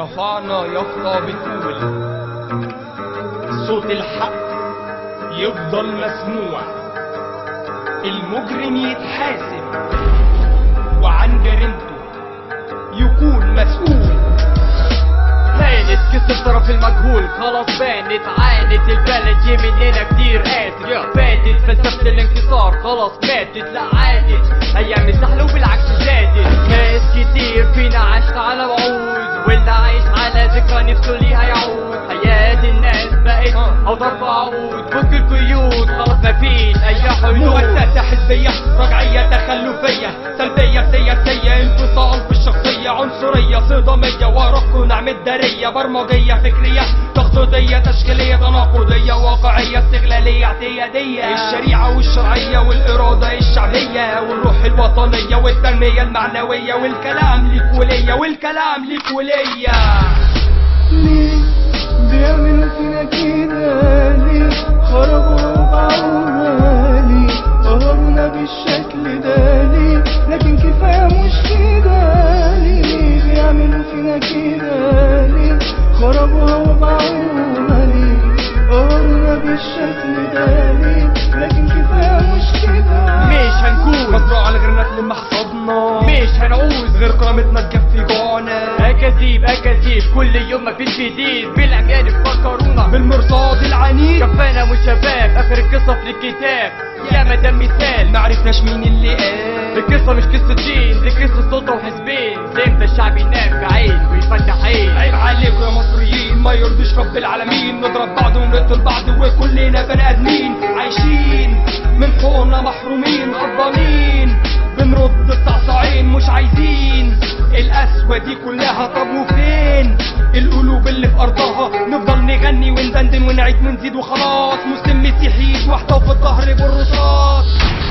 رفعنا يافطة بتقول صوت الحق يفضل مسموع المجرم يتحاسب وعن جريمته يكون مسؤول هانت كسر طرف المجهول خلاص بانت عانت البلد جه مننا كتير قاسر فاتت فلسفة الانكسار خلاص ماتت لا عادت ايام سهلة وبالعكس زادت ناس كتير فينا عاشت على وعود واللي عايش على ذكرى نفسه ليها يعود حياة الناس بقت او ضرب عود فك القيود خلاص مفيش اي حدود مؤسسة حزبية رجعية تخلفية سلبية سياسية انفصال في الشخصية عنصرية صدامية وراكم نعم الدارية برمجية فكرية تقصدية تشكيلية تناقضية واقعية استغلالية اعتيادية الشريعة والشرعية والإرادة الشعبية والروح الوطنية والتنمية المعنوية والكلام ليك وليا والكلام ليك وليا ليه بيعملوا فينا كده ليه خربوا وباعونا ليه قهرونا بالشكل ده ليه لكن كفاية مش كده ليه بيعملوا فينا كده ليه خربوها وباعونا ليه قهرونا بالشكل ده ليه لكن كفاية مش كده مش هنكون مزرعة لغيرنا تلم حصادنا مش هنعوز غير كرامتنا تكفي جوعنا اكاذيب اكاذيب كل يوم مفيش جديد بالعميان فكرونا بالمرصاد العنيد كفانا مشاباب اخر القصه في الكتاب يا مدام مثال معرفناش مين اللي قال القصه مش قصه دين دي قصه سلطه وحزبين زي ما الشعب ينام في عين ويفتح عين عيب عليكم يا مصريين ما يرضيش رب العالمين نضرب بعض ونقتل بعض وكلنا بني ادمين عايشين من حقوقنا محرومين غضبانين بنرد الصعصعين مش عايزين القسوة دي كلها طب وفين القلوب اللي في ارضها نفضل نغني وندندن ونعيد ونزيد وخلاص مسلم مسيحي ايد واحدة وفي الظهر بالرصاص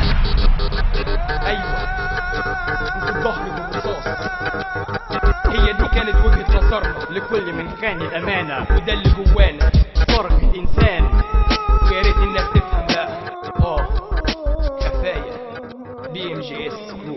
ايوه وفي الظهر بالرصاص هي دي كانت وجهة نظرنا لكل من خان الامانه وده اللي جوانا فرق الانسان ويا ريت الناس تفهم بقى اه كفايه بي ام جي اس